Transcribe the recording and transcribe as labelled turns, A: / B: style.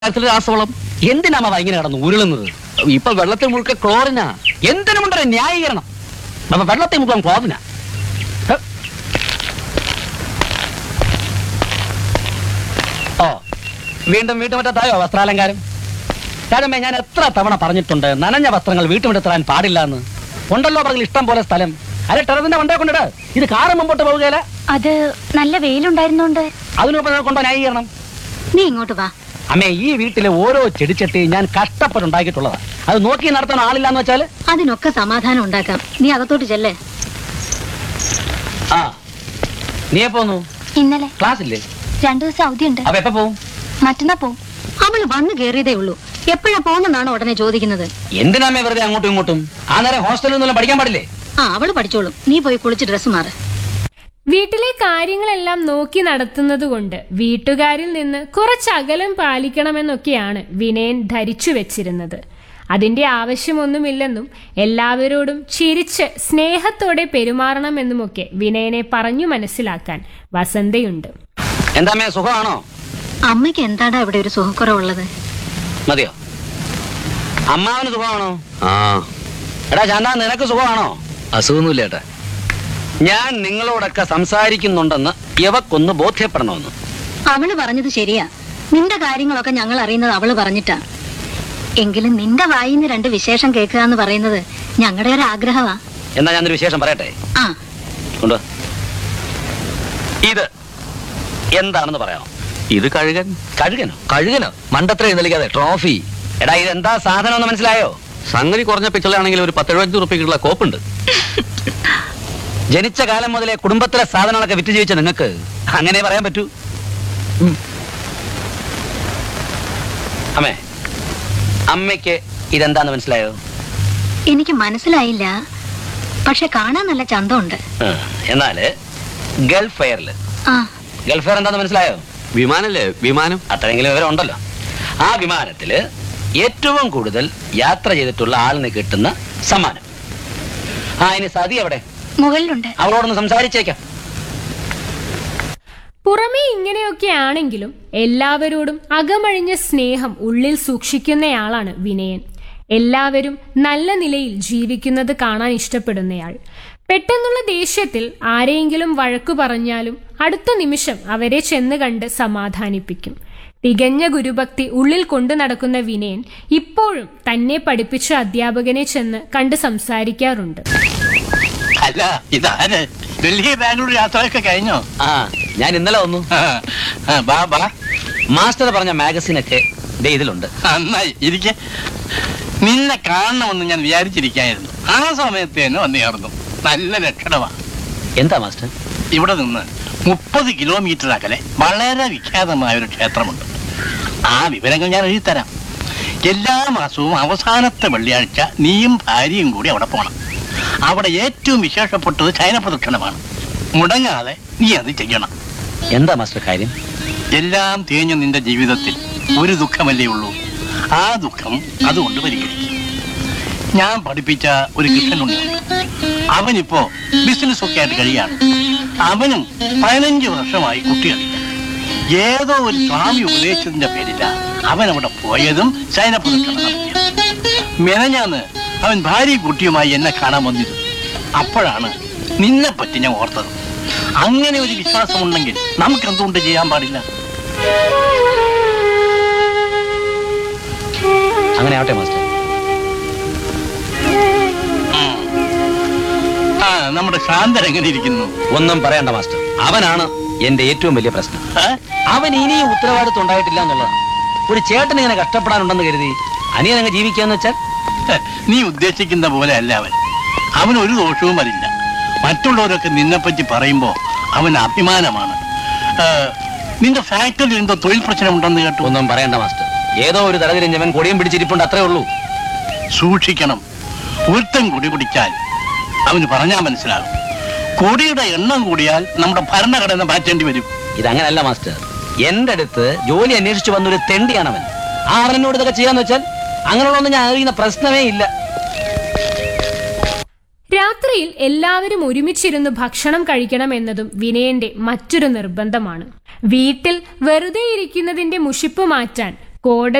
A: കാര്യത്തിൽ രാസവളം എന്തിനാ ഇങ്ങനെ കിടന്ന് ഉരുളുന്നത് ഇപ്പൊ വെള്ളത്തിൽ മുഴുക്ക ക്ലോറിനാ എന്തിനുമുണ്ടൊരു ന്യായീകരണം അപ്പൊ വെള്ളത്തിൽ മുഴുവൻ ക്ലോറിനാ ഹ്. ഓ വീണ്ടും വീട്ടുമുറ്റത്തായോ വസ്ത്രാലങ്കാരം രാജമ്മേ ഞാൻ എത്ര തവണ പറഞ്ഞിട്ടുണ്ട് നനഞ്ഞ വസ്ത്രങ്ങൾ വീട്ടുമുറ്റത്തിടാൻ പാടില്ല എന്ന് ഉണ്ടല്ലോ പറഞ്ഞ ഇഷ്ടം പോലെ സ്ഥലം അല്ലെ ടെറസിന്റെ വണ്ടേ കൊണ്ടിട് ഇത് കാറ് മുമ്പോട്ട് പോവുകയില്ല
B: അത് നല്ല വെയിലുണ്ടായിരുന്നോണ്ട്
A: അതിനൊപ്പം കൊണ്ടോ ന്യായീകരണം
B: നീ ഇങ്ങോട്ട് വാ
A: അമ്മേ ഈ വീട്ടിലെ ഓരോ ചെടിച്ചട്ടി ഞാൻ കഷ്ടപ്പെട്ടുണ്ടാക്കിയിട്ടുള്ളതാ അത് നോക്കി നടത്താൻ ആളില്ലാന്ന് വെച്ചാല്
B: അതിനൊക്കെ സമാധാനം ഉണ്ടാക്കാം നീ അകത്തോട്ട് ചെല്ലേ
A: ആ നീ എപ്പോ വന്നു
B: ഇന്നലെ
A: ക്ലാസ് ഇല്ലേ
B: രണ്ടു ദിവസം അവധിയുണ്ട്
A: അപ്പൊ എപ്പോ പോവും
B: മറ്റന്നാ പോവും അവള് വന്നു കേറിയതേ ഉള്ളൂ എപ്പോഴാ പോകുന്നതാണ് ഉടനെ ചോദിക്കുന്നത്
A: എന്തിനാമേ വെറുതെ അങ്ങോട്ടും ഇങ്ങോട്ടും ആ നേരം ഹോസ്റ്റലിൽ നിന്നും പഠിക്കാൻ പാടില്ലേ
B: ആ അവള് പഠിച്ചോളും നീ പോയി കുളിച്ച് ഡ്രസ്സ് മാറ്
C: വീട്ടിലെ കാര്യങ്ങളെല്ലാം നോക്കി നടത്തുന്നതുകൊണ്ട് വീട്ടുകാരിൽ നിന്ന് കുറച്ചകലം പാലിക്കണമെന്നൊക്കെയാണ് വിനയൻ ധരിച്ചു വെച്ചിരുന്നത് അതിന്റെ ആവശ്യമൊന്നുമില്ലെന്നും എല്ലാവരോടും ചിരിച്ച് സ്നേഹത്തോടെ പെരുമാറണമെന്നുമൊക്കെ വിനയനെ പറഞ്ഞു മനസ്സിലാക്കാൻ വസന്തയുണ്ട്
A: എന്താമേ സുഖമാണോ
B: അമ്മയ്ക്ക് എന്താടാ ഇവിടെ ഒരു സുഖക്കുറവുള്ളത്
A: മതിയോ അമ്മാവന് സുഖമാണോ ആ എടാ ചാന്താ നിനക്ക് സുഖമാണോ അസുഖമൊന്നുമില്ല ഏട്ടാ ഞാൻ നിങ്ങളോടൊക്കെ സംസാരിക്കുന്നുണ്ടെന്ന് ഇവക്കൊന്ന് ബോധ്യപ്പെടണമെന്ന്
B: അവള് പറഞ്ഞത് ശരിയാ നിന്റെ കാര്യങ്ങളൊക്കെ ഞങ്ങൾ അറിയുന്നത് അവള് പറഞ്ഞിട്ടാ എങ്കിലും നിന്റെ വായിന്ന് രണ്ട് വിശേഷം കേൾക്കുക എന്ന് പറയുന്നത് ഞങ്ങളുടെ ഒരു ആഗ്രഹമാ
A: എന്നാ ഞാനൊരു വിശേഷം പറയട്ടെ
B: ആ
A: കൊണ്ട് ഇത് എന്താണെന്ന് പറയാമോ
D: ഇത് കഴുകൻ
A: കഴുകനോ
D: കഴുകനോ മണ്ടത്ര എഴുന്നള്ളിക്കാതെ ട്രോഫി
A: എടാ ഇത് എന്താ സാധനം എന്ന് മനസ്സിലായോ
D: സംഗതി കുറഞ്ഞ പിച്ചളാണെങ്കിൽ ഒരു പത്തെഴുപത്തഞ്ച് റുപ്യക്കുള്ള കോപ്പുണ്ട്
A: ജനിച്ച കാലം മുതലേ കുടുംബത്തിലെ സാധനങ്ങളൊക്കെ വിറ്റ് ജീവിച്ച നിങ്ങൾക്ക് അങ്ങനെ പറയാൻ പറ്റൂ ഉം. അമ്മേ അമ്മയ്ക്ക് ഇതെന്താന്ന് മനസ്സിലായോ
B: എനിക്ക് മനസ്സിലായില്ല പക്ഷെ കാണാൻ നല്ല ചന്തമുണ്ട്
A: ആ, എന്നാല് ഗൾഫ് ഫെയറിൽ
B: ആ
A: ഗൾഫ് ഫെയർ എന്താന്ന് മനസ്സിലായോ
D: വിമാനല്ലേ വിമാനം
A: അത്രയെങ്കിലും വിവരം ഉണ്ടല്ലോ ആ വിമാനത്തില് ഏറ്റവും കൂടുതൽ യാത്ര ചെയ്തിട്ടുള്ള ആളിന് കിട്ടുന്ന സമ്മാനം ആ ഇനി സതി എവിടെ
B: മുകളിലുണ്ട്
A: അവളോടൊന്ന് സംസാരിച്ചേക്കാം
C: പുറമേ ഇങ്ങനെയൊക്കെ ആണെങ്കിലും എല്ലാവരോടും അകമഴിഞ്ഞ സ്നേഹം ഉള്ളിൽ സൂക്ഷിക്കുന്നയാളാണ് വിനയൻ എല്ലാവരും നല്ല നിലയിൽ ജീവിക്കുന്നത് കാണാൻ ഇഷ്ടപ്പെടുന്നയാൾ പെട്ടെന്നുള്ള ദേഷ്യത്തിൽ ആരെയെങ്കിലും വഴക്കു പറഞ്ഞാലും അടുത്ത നിമിഷം അവരെ ചെന്ന് കണ്ട് സമാധാനിപ്പിക്കും തികഞ്ഞ ഗുരുഭക്തി ഉള്ളിൽ കൊണ്ടു നടക്കുന്ന വിനയൻ ഇപ്പോഴും തന്നെ പഠിപ്പിച്ച അധ്യാപകനെ ചെന്ന് കണ്ട് സംസാരിക്കാറുണ്ട്
E: അല്ല ഇതാര് ഡൽഹി ബാംഗ്ലൂർ യാത്രയൊക്കെ കഴിഞ്ഞോ
A: ആ ഞാൻ ഇന്നലെ വന്നു
E: ആ, ആ, ബാ ബാ
A: മാസ്റ്റർ പറഞ്ഞ മാഗസിനൊക്കെ ദേ ഇതിലുണ്ട്
E: നന്നായി ഇരിക്കെ നിന്നെ കാണണമെന്ന് ഞാൻ വിചാരിച്ചിരിക്കായിരുന്നു ആ സമയത്ത് തന്നെ വന്നു ചേർന്നു നല്ല ലക്ഷണമാ
A: എന്താ മാസ്റ്റർ
E: ഇവിടെ നിന്ന് മുപ്പത് കിലോമീറ്റർ അകലെ വളരെ വിഖ്യാതമായ ഒരു ക്ഷേത്രമുണ്ട് ആ വിവരങ്ങൾ ഞാൻ എഴുതിത്തരാം എല്ലാ മാസവും അവസാനത്തെ വെള്ളിയാഴ്ച നീയും ഭാര്യയും കൂടി അവിടെ പോകണം അവിടെ ഏറ്റവും വിശേഷപ്പെട്ടത് ചൈന പ്രദക്ഷിണമാണ് മുടങ്ങാതെ നീ അത് ചെയ്യണം
A: എന്താ മാസ്റ്റർ കാര്യം
E: എല്ലാം തേഞ്ഞ നിന്റെ ജീവിതത്തിൽ ഒരു ദുഃഖമല്ലേ ഉള്ളൂ ആ ദുഃഖം അതുകൊണ്ട് പരിഹരിക്കും ഞാൻ പഠിപ്പിച്ച ഒരു കൃഷ്ണനുണ്ട് അവനിപ്പോ ബിസിനസ് ഒക്കെ ആയിട്ട് കഴിയാണ് അവനും പതിനഞ്ച് വർഷമായി കുട്ടികളില്ല ഏതോ ഒരു സ്വാമി ഉപദേശത്തിന്റെ പേരില അവൻ അവിടെ പോയതും ശയനപ്രദക്ഷിണ നടത്തിയത് മെനഞ്ഞാന്ന് അവൻ ഭാര്യ കുട്ടിയുമായി എന്നെ കാണാൻ വന്നിരുന്നു അപ്പോഴാണ് നിന്നെ പറ്റി ഞാൻ ഓർത്തത് അങ്ങനെ ഒരു വിശ്വാസമുണ്ടെങ്കിൽ നമുക്ക് എന്തുകൊണ്ട് ചെയ്യാൻ പാടില്ല
A: അങ്ങനെ ആവട്ടെ മാസ്റ്റർ
E: ആ നമ്മുടെ ശാന്തൻ എങ്ങനെ ഇരിക്കുന്നു
A: ഒന്നും പറയണ്ട മാസ്റ്റർ അവനാണ് എന്റെ ഏറ്റവും വലിയ പ്രശ്നം
E: ഏ?
A: അവൻ ഇനിയും ഉത്തരവാദിത്വം ഉണ്ടായിട്ടില്ല എന്നുള്ളതാണ് ഒരു ചേട്ടൻ ഇങ്ങനെ കഷ്ടപ്പെടാനുണ്ടെന്ന് കരുതി അനിയൻ അങ്ങ് ജീവിക്കാന്ന് വെച്ചാൽ
E: ഹെ, നീ ഉദ്ദേശിക്കുന്ന പോലെ അല്ല അവൻ അവൻ ഒരു ദോഷവും വരില്ല മറ്റുള്ളവരൊക്കെ നിന്നെപ്പറ്റി പറയുമ്പോ അവൻ അഭിമാനമാണ് ഏ, നിന്റെ ഫാക്ടറിയിൽ എന്തോ തൊഴിൽ പ്രശ്നമുണ്ടെന്ന് കേട്ടു
A: ഒന്നും പറയണ്ട മാസ്റ്റർ ഏതോ ഒരു തലതിരിഞ്ഞവൻ കൊടിയും പിടിച്ചിരിപ്പുണ്ട് അത്രേ ഉള്ളൂ
E: സൂക്ഷിക്കണം ഒരുത്തൻ കൊടി പിടിച്ചാൽ അവന് പറഞ്ഞാൽ മനസ്സിലാകും കൊടിയുടെ എണ്ണം കൂടിയാൽ നമ്മുടെ ഭരണഘടന മാറ്റേണ്ടി വരും
A: ഇതങ്ങനല്ല മാസ്റ്റർ എന്റെ അടുത്ത് ജോലി അന്വേഷിച്ചു വന്നൊരു തെണ്ടിയാണവൻ ആ അവനോട് ഇതൊക്കെ ചെയ്യാന്ന് വെച്ചാൽ അങ്ങനെയുള്ളതൊന്നും ഞാൻ അറിയുന്ന പ്രശ്നമേ ഇല്ല
C: രാത്രിയിൽ എല്ലാവരും ഒരുമിച്ചിരുന്ന് ഭക്ഷണം കഴിക്കണം എന്നതും വിനയന്റെ മറ്റൊരു നിർബന്ധമാണ് വീട്ടിൽ വെറുതെ ഇരിക്കുന്നതിന്റെ മുഷിപ്പ് മാറ്റാൻ കോടതി